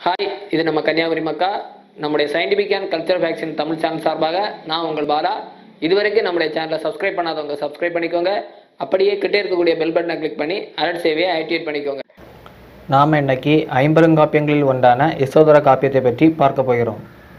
hi இது நம்ம கன்னியாகுமரி மக்கா நம்முடைய scientific and culture vaccine Tamil channel சார்பாக நான் உங்கள் பாலா இதுவரைக்கும் நம்முடைய சேனலை சப்ஸ்கிரைப் பண்ணாதவங்க சப்ஸ்கிரைப் பண்ணிக்கோங்க அப்படியே கிட்டே இருக்கக்கூடிய பெல் பட்டனை கிளிக் பண்ணி அலர்ட் சேவையை ஆக்டிவேட் பண்ணிக்கோங்க நாம் இன்னைக்கு ஐம்பெருங்காப்பியங்களில் ஒன்றான யசோதர காப்பியத்தை பற்றி பார்க்க போகிறோம்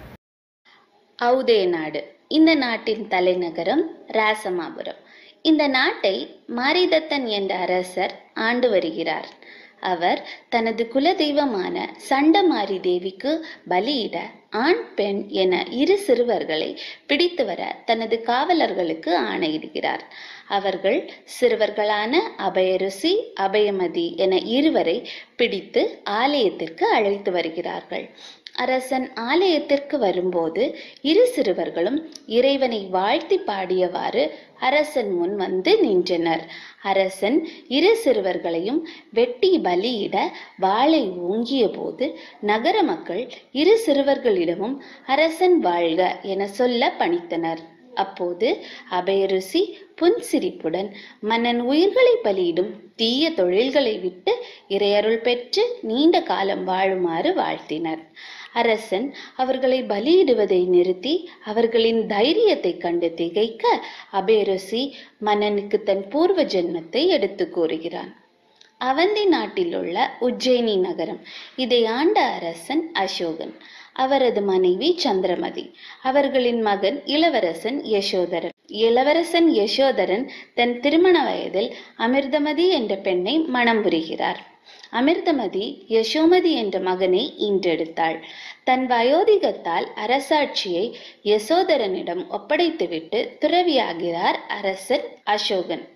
ஔதே நாடு இந்த நாட்டின் தலைநகரம் ராசமாபுரம் இந்த நாட்டை மாரிதத்தன் என்ற அரசர் ஆண்டு வருகிறார் அவர் தனது குலதெய்வமான சண்டமாரி தேவிக்கு பலியிட ஆண் பெண் என இரு சிறுவர்களை பிடித்து வர தனது காவலர்களுக்கு ஆணையிடுகிறார் அவர்கள் சிறுவர்களான அபயருசி அபயமதி என இருவரை பிடித்து ஆலயத்திற்கு அழைத்து வருகிறார்கள் அரசன் ஆலயத்திற்கு வரும்போது இரு சிறுவர்களும் இறைவனை வாழ்த்தி பாடியவாறு அரசன் முன் வந்து நின்றனர் அரசன் இரு சிறுவர்களையும் வெட்டி பலியிட வாளை ஓங்கிய போது நகர மக்கள் இரு சிறுவர்களிடமும் அரசன் வாழ்க என சொல்ல பணித்தனர் அப்போது அபயருசி புன்சிரிப்புடன் மன்னன் உயிர்களை பலியிடும் தீய தொழில்களை விட்டு இறையருள் பெற்று நீண்ட காலம் வாழுமாறு வாழ்த்தினர் அரசன் அவர்களை பலியிடுவதை நிறுத்தி அவர்களின் தைரியத்தை கண்டு திகைக்க அபேருசி மன்னனுக்கு தன் பூர்வ ஜென்மத்தை எடுத்து கூறுகிறான் அவந்தி நாட்டில் உள்ள உஜ்ஜயினி நகரம் இதை ஆண்ட அரசன் அசோகன் அவரது மனைவி சந்திரமதி அவர்களின் மகன் இளவரசன் யசோதரன் இளவரசன் யசோதரன் தன் திருமண வயதில் அமிர்தமதி என்ற பெண்ணை மணம் புரிகிறார் அமிர்தமதி யசோமதி என்ற மகனை ஈன்றெடுத்தாள் தன் வயோதிகத்தால் அரசாட்சியை யசோதரனிடம் ஒப்படைத்துவிட்டு துறவியாகிறார் அரசர் அசோகன்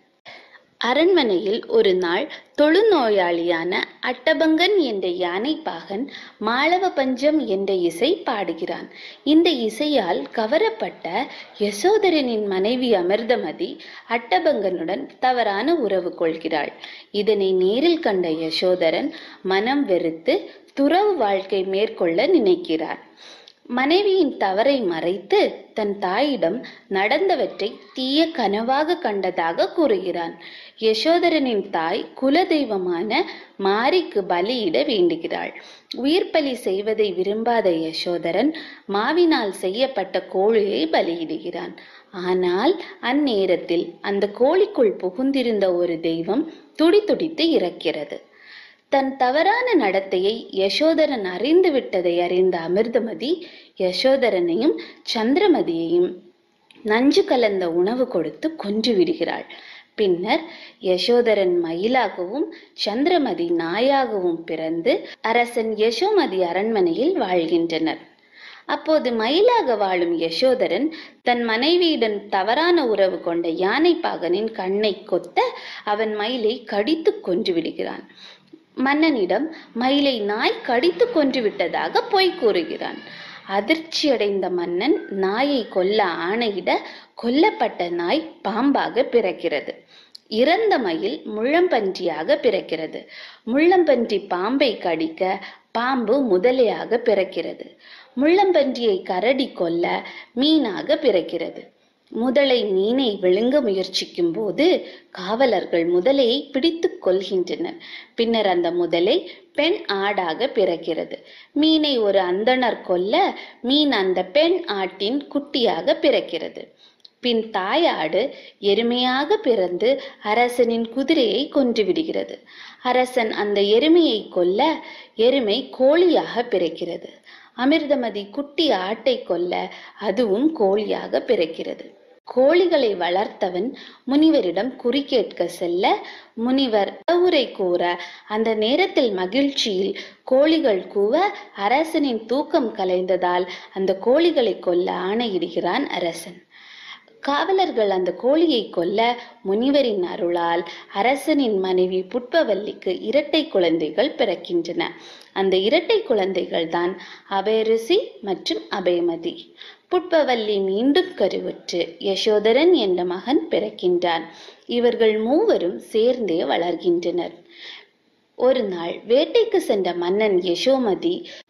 அரண்மனையில் ஒரு நாள் தொழுநோயாளியான அட்டபங்கன் என்ற யானை பாகன் மாளவ பஞ்சம் என்ற இசை பாடுகிறான் இந்த இசையால் கவரப்பட்ட யசோதரனின் மனைவி அமிர்தமதி அட்டபங்கனுடன் தவறான உறவு கொள்கிறாள் இதனை நேரில் கண்ட யசோதரன் மனம் வெறுத்து துறவு வாழ்க்கை மேற்கொள்ள நினைக்கிறார் மனைவியின் தவறை மறைத்து தன் தாயிடம் நடந்தவற்றை தீய கனவாக கண்டதாக கூறுகிறான் யசோதரனின் தாய் குலதெய்வமான மாரிக்கு பலியிட வேண்டுகிறாள் உயிர் பலி செய்வதை விரும்பாத யசோதரன் மாவினால் செய்யப்பட்ட கோழியை பலியிடுகிறான் ஆனால் அந்நேரத்தில் அந்த கோழிக்குள் புகுந்திருந்த ஒரு தெய்வம் துடிதுடித்து இறக்கிறது தன் தவறான நடத்தையை யசோதரன் அறிந்து விட்டதை அறிந்த அமிர்தமதி யசோதரனையும் சந்திரமதியையும் நஞ்சு கலந்த உணவு கொடுத்து கொன்று விடுகிறாள் பின்னர் யசோதரன் மயிலாகவும் சந்திரமதி நாயாகவும் பிறந்து அரசன் யசோமதி அரண்மனையில் வாழ்கின்றனர் அப்போது மயிலாக வாழும் யசோதரன் தன் மனைவியுடன் தவறான உறவு கொண்ட யானை பாகனின் கண்ணை கொத்த அவன் மயிலை கடித்து கொன்று விடுகிறான் மன்னனிடம் மயிலை நாய் கடித்து கொன்று விட்டதாக பொய் கூறுகிறான் அதிர்ச்சியடைந்த மன்னன் நாயை கொல்ல ஆணையிட கொல்லப்பட்ட நாய் பாம்பாக பிறக்கிறது இறந்த மயில் முள்ளம்பன்றியாக பிறக்கிறது முள்ளம்பன்றி பாம்பை கடிக்க பாம்பு முதலையாக பிறக்கிறது முள்ளம்பன்றியை கரடி கொல்ல மீனாக பிறக்கிறது முதலை மீனை விழுங்க முயற்சிக்கும் போது காவலர்கள் முதலையை பிடித்து கொள்கின்றனர் பின்னர் அந்த முதலை பெண் ஆடாக பிறக்கிறது மீனை ஒரு அந்தணர் கொல்ல மீன் அந்த பெண் ஆட்டின் குட்டியாக பிறக்கிறது பின் தாயாடு எருமையாக பிறந்து அரசனின் குதிரையை கொன்று விடுகிறது அரசன் அந்த எருமையை கொல்ல எருமை கோழியாக பிறக்கிறது அமிர்தமதி குட்டி ஆட்டை கொல்ல அதுவும் கோழியாக பிறக்கிறது கோழிகளை வளர்த்தவன் முனிவரிடம் குறி கேட்க செல்ல முனிவர் உரை கூற அந்த நேரத்தில் மகிழ்ச்சியில் கோழிகள் கூவ அரசனின் தூக்கம் கலைந்ததால் அந்த கோழிகளை கொல்ல ஆணையிடுகிறான் அரசன் காவலர்கள் அந்த கோழியை கொல்ல முனிவரின் அருளால் அரசனின் மனைவி புட்பவல்லிக்கு இரட்டை குழந்தைகள் பிறக்கின்றன அந்த இரட்டை குழந்தைகள் தான் அபயரிசி மற்றும் அபயமதி புட்பவல்லி மீண்டும் கருவுற்று யசோதரன் என்ற மகன் பிறக்கின்றான் இவர்கள் மூவரும் சேர்ந்தே வளர்கின்றனர் ஒரு நாள் வேட்டைக்கு சென்ற மன்னன் யசோமதி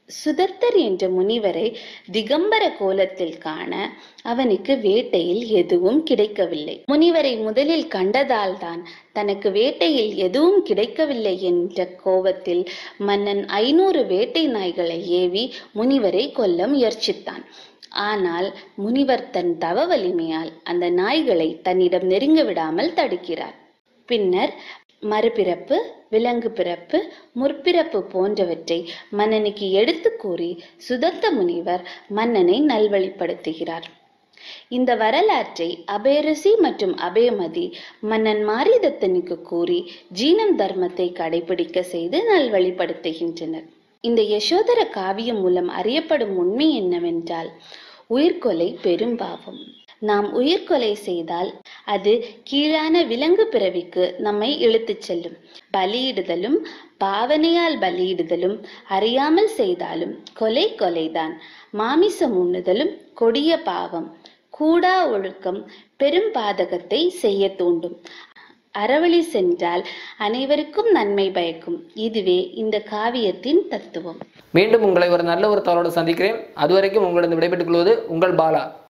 சுதர்த்தர் என்ற முனிவரை திகம்பர கோலத்தில் காண அவனுக்கு வேட்டையில் எதுவும் கிடைக்கவில்லை முனிவரை முதலில் கண்டதால் தான் தனக்கு வேட்டையில் எதுவும் கிடைக்கவில்லை என்ற கோபத்தில் மன்னன் ஐநூறு வேட்டை நாய்களை ஏவி முனிவரை கொல்ல முயற்சித்தான் ஆனால் முனிவர் தன் தவ வலிமையால் அந்த நாய்களை தன்னிடம் நெருங்க விடாமல் தடுக்கிறார் பின்னர் மறுபிறப்பு விலங்கு பிறப்பு முற்பிறப்பு போன்றவற்றை மன்னனுக்கு எடுத்து கூறி சுதத்த முனிவர் மன்னனை நல்வழிப்படுத்துகிறார் இந்த வரலாற்றை அபயரிசி மற்றும் அபயமதி மன்னன் மாரிதத்தனுக்கு கூறி ஜீனம் தர்மத்தை கடைபிடிக்க செய்து நல்வழிப்படுத்துகின்றனர் இந்த யசோதர காவியம் மூலம் அறியப்படும் உண்மை என்னவென்றால் உயிர்கொலை பெரும்பாவம் நாம் உயிர்கொலை செய்தால் அது கீழான விலங்கு பிறவிக்கு நம்மை இழுத்துச் செல்லும் பலியிடுதலும் பாவனையால் பலியிடுதலும் அறியாமல் செய்தாலும் கொலை கொலைதான் மாமிசம் உண்ணுதலும் கொடிய பாவம் கூடா ஒழுக்கம் பெரும் பாதகத்தை செய்ய தூண்டும் அறவழி சென்றால் அனைவருக்கும் நன்மை பயக்கும் இதுவே இந்த காவியத்தின் தத்துவம் மீண்டும் உங்களை ஒரு நல்ல ஒரு தகவலோடு சந்திக்கிறேன் அதுவரைக்கும் உங்களிடம் விடைபெற்றுக் கொள்வது உங்கள் பாலா